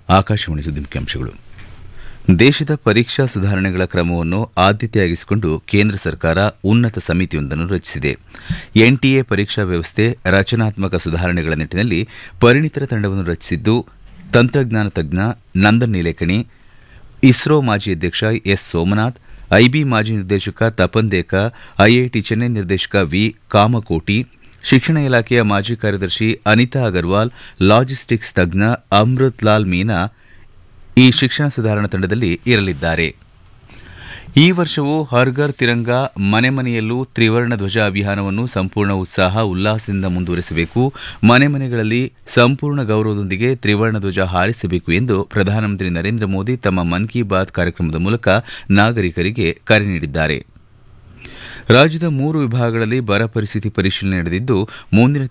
ಆಕಾಶವಾಣಿ ಸುದ್ದಿ ಮುಖ್ಯಾಂಶಗಳು ದೇಶದ ಪರೀಕ್ಷಾ ಸುಧಾರಣೆಗಳ ಕ್ರಮವನ್ನು ಆದ್ಯತೆಯಾಗಿಸಿಕೊಂಡು ಕೇಂದ್ರ ಸರ್ಕಾರ ಉನ್ನತ ಸಮಿತಿಯೊಂದನ್ನು ರಚಿಸಿದೆ ಎನ್ಟಿಎ ಪರೀಕ್ಷಾ ವ್ಯವಸ್ಥೆ ರಚನಾತ್ಮಕ ಸುಧಾರಣೆಗಳ ನಿಟ್ಟಿನಲ್ಲಿ ಪರಿಣಿತರ ತಂಡವನ್ನು ರಚಿಸಿದ್ದು ತಂತ್ರಜ್ಞಾನ ತಜ್ಞ ನಂದನ್ ನೀಲೇಕಣಿ ಇಸ್ರೋ ಮಾಜಿ ಅಧ್ಯಕ್ಷ ಎಸ್ ಸೋಮನಾಥ್ ಐಬಿ ಮಾಜಿ ನಿರ್ದೇಶಕ ತಪನ್ ದೇಕ ಐಐಟಿ ಚೆನ್ನೈ ನಿರ್ದೇಶಕ ವಿ ಕಾಮಕೋಟಿ ಶಿಕ್ಷಣ ಇಲಾಖೆಯ ಮಾಜಿ ಕಾರ್ಯದರ್ಶಿ ಅನಿತಾ ಅಗರ್ವಾಲ್ ಲಾಜಿಸ್ಟಿಕ್ಸ್ ತಜ್ಞ ಅಮೃತ್ ಲಾಲ್ ಮೀನಾ ಈ ಶಿಕ್ಷಣ ಸುಧಾರಣಾ ತಂಡದಲ್ಲಿ ಇರಲಿದ್ದಾರೆ ಈ ವರ್ಷವೂ ಹರ್ಘರ್ ತಿರಂಗ ಮನೆ ಮನೆಯಲ್ಲೂ ತ್ರಿವರ್ಣ ಧ್ವಜ ಅಭಿಯಾನವನ್ನು ಸಂಪೂರ್ಣ ಉತ್ಸಾಹ ಉಲ್ಲಾಸದಿಂದ ಮುಂದುವರೆಸಬೇಕು ಮನೆ ಮನೆಗಳಲ್ಲಿ ಸಂಪೂರ್ಣ ಗೌರವದೊಂದಿಗೆ ತ್ರಿವರ್ಣ ಧ್ವಜ ಹಾರಿಸಬೇಕು ಎಂದು ಪ್ರಧಾನಮಂತ್ರಿ ನರೇಂದ್ರ ಮೋದಿ ತಮ್ಮ ಮನ್ ಕಿ ಬಾತ್ ಕಾರ್ಯಕ್ರಮದ ಮೂಲಕ ನಾಗರಿಕರಿಗೆ ಕರೆ ನೀಡಿದ್ದಾರೆ ರಾಜ್ಯದ ಮೂರು ವಿಭಾಗಗಳಲ್ಲಿ ಬರ ಪರಿಸ್ಥಿತಿ ಪರಿಶೀಲನೆ ನಡೆದಿದ್ದು ಮುಂದಿನ